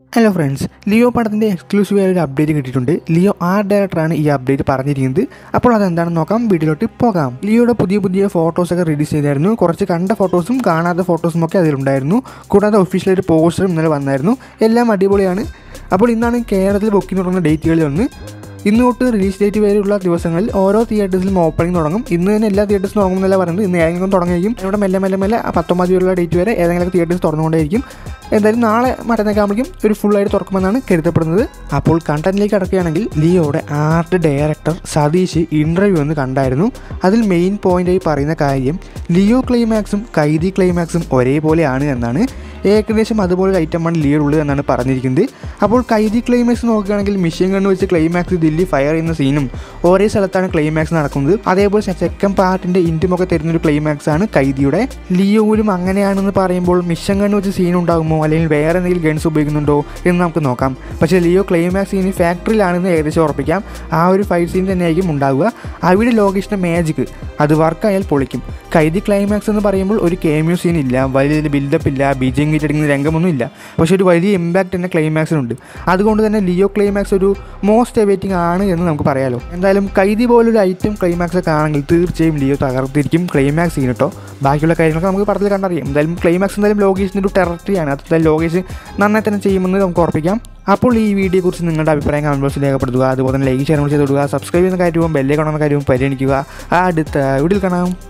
hello friends Leo പടത്തിൻ്റെ എക്സ്ക്ലൂസീവ് ആയ ഒരു അപ്ഡേറ്റ് കിട്ടിയിട്ടുണ്ട് ലിയോ ആർട്ട് ഡയറക്ടറാണ് ഈ അപ്ഡേറ്റ് പറഞ്ഞിരിക്കുന്നത് അപ്പോൾ അതെന്താണെന്ന് നോക്കാം വീഡിയോയിലോട്ട് പോകാം ലിയോയുടെ പുതിയ പുതിയ ഫോട്ടോസൊക്കെ റിലീസ് ചെയ്തായിരുന്നു കുറച്ച് കണ്ട ഫോട്ടോസും കാണാത്ത ഫോട്ടോസും ഒക്കെ അതിലുണ്ടായിരുന്നു കൂടാതെ ഒഫീഷ്യൽ ഒരു പോസ്റ്ററും ഇന്നലെ വന്നായിരുന്നു എല്ലാം അടിപൊളിയാണ് അപ്പോൾ ഇന്നാണ് കേരളത്തിൽ ബുക്കിംഗ് തുടങ്ങുന്ന ഡേറ്റുകളിൽ ഒന്ന് ഇന്ന് തൊട്ട് റിലീസ് ഡേറ്റ് വരെയുള്ള ദിവസങ്ങളിൽ ഓരോ തിയേറ്റേഴ്സിലും ഓപ്പണിംഗ് തുടങ്ങും ഇന്ന് തന്നെ എല്ലാ തിയേറ്റേഴ്സും തുടങ്ങുന്നല്ല പറയുന്നത് ഇന്ന് ഏതെങ്കിലും തുടങ്ങിയിരിക്കും ഇവിടെ മെല്ലെ മെല്ലെ മെല്ലെ ആ പത്തൊമ്പത് തീയതിയുള്ള ഡേറ്റ് വരെ ഏതെങ്കിലും തിയേറ്റേഴ്സ് തുറന്നുകൊണ്ടേയിരിക്കും എന്തായാലും നാളെ മറ്റന്നൊക്കെ ആകുമ്പോഴേക്കും ഒരു ഫുള്ളായിട്ട് തുറക്കുമെന്നാണ് കരുതപ്പെടുന്നത് അപ്പോൾ കണ്ടന്റിലേക്ക് അടക്കുകയാണെങ്കിൽ ലിയോയുടെ ആർട്ട് ഡയറക്ടർ സതീഷ് ഇൻ്റർവ്യൂ ഒന്ന് കണ്ടായിരുന്നു അതിൽ മെയിൻ പോയിൻ്റായി പറയുന്ന കാര്യം ലിയോ ക്ലൈമാക്സും കൈദി ക്ലൈമാക്സും ഒരേപോലെയാണ് എന്നാണ് ഏകദേശം അതുപോലെ ഐറ്റമാണ് ലിയോ ഉള്ളത് എന്നാണ് പറഞ്ഞിരിക്കുന്നത് അപ്പോൾ കൈദി ക്ലൈമാക്സ് നോക്കുകയാണെങ്കിൽ മിഷ്യൻ കണ്ണ് വെച്ച് ക്ലൈമാക്സ് ദില്ലി ഫയർ ചെയ്യുന്ന സീനും ഒരേ സ്ഥലത്താണ് ക്ലൈമാക്സ് നടക്കുന്നത് അതേപോലെ സെക്കൻഡ് പാർട്ടിൻ്റെ ഇൻറ്റുമൊക്കെ തരുന്നൊരു ക്ലൈമാക്സ് ആണ് കൈദിയുടെ ലിയോയിലും അങ്ങനെയാണെന്ന് പറയുമ്പോൾ മിഷ്യൻ കണ്ണ് വെച്ച് സീൻ ഉണ്ടാകുമോ അല്ലെങ്കിൽ വേറെ എന്തെങ്കിലും ഗൺസ് ഉപയോഗിക്കുന്നുണ്ടോ എന്ന് നമുക്ക് നോക്കാം പക്ഷേ ലിയോ ക്ലൈമാക്സ് സീൻ ഫാക്ടറിയിലാണെന്ന് ഏകദേശം ഉറപ്പിക്കാം ആ ഒരു ഫൈറ്റ് സീൻ തന്നെയായിരിക്കും ഉണ്ടാവുക അവിടെ ലോകേഷിൻ്റെ മാജിക് അത് വർക്കായാൽ പൊളിക്കും കൈദി ക്ലൈമാക്സ് എന്ന് പറയുമ്പോൾ ഒരു കേമ്യൂ സീൻ ഇല്ല വലിയ ബിൽഡപ്പ് ഇല്ല ബീജം കീറ്റടിക്കുന്ന രംഗമൊന്നും ഇല്ല പക്ഷേ ഒരു വലിയ ഇമ്പാക്റ്റ് തന്നെ ക്ലൈമാക്സിനുണ്ട് അതുകൊണ്ട് തന്നെ ലിയോ ക്ലൈമാക്സ് ഒരു മോസ്റ്റ് എവേറ്റിംഗ് ആണ് എന്ന് നമുക്ക് പറയാലോ എന്തായാലും കൈദി പോലൊരു ഐറ്റം ക്ലൈമാക്സ് ഒക്കെ ആണെങ്കിൽ തീർച്ചയായും ലിയോ തകർത്തിരിക്കും ക്ലൈമാക്സ് സീൻ കേട്ടോ ബാക്കിയുള്ള കാര്യങ്ങളൊക്കെ നമുക്ക് പടത്തിൽ കണ്ടറിയാം എന്തായാലും ക്ലൈമാക്സ് എന്തായാലും ലോകേഷിൻ്റെ ഒരു ടെററിയാണ് അത് എന്തായാലും ലോകേഷ് നന്നായി തന്നെ ചെയ്യുമെന്ന് നമുക്ക് ഉറപ്പിക്കാം അപ്പോൾ ഈ വീഡിയോയെക്കുറിച്ച് നിങ്ങളുടെ അഭിപ്രായം കമൻറ്റ് ബോക്സിൽ രേഖപ്പെടുത്തുക അതുപോലെ തന്നെ ലൈക്ക് ഷെയർ ചെയ്ത് കൊടുക്കുക സബ്സ്ക്രൈബ് ചെയ്യുന്ന കാര്യവും ബെല്ലേ കാണുന്ന കാര്യവും പരിഗണിക്കുക ആ അടുത്ത വീഡിയോയിൽ കാണാം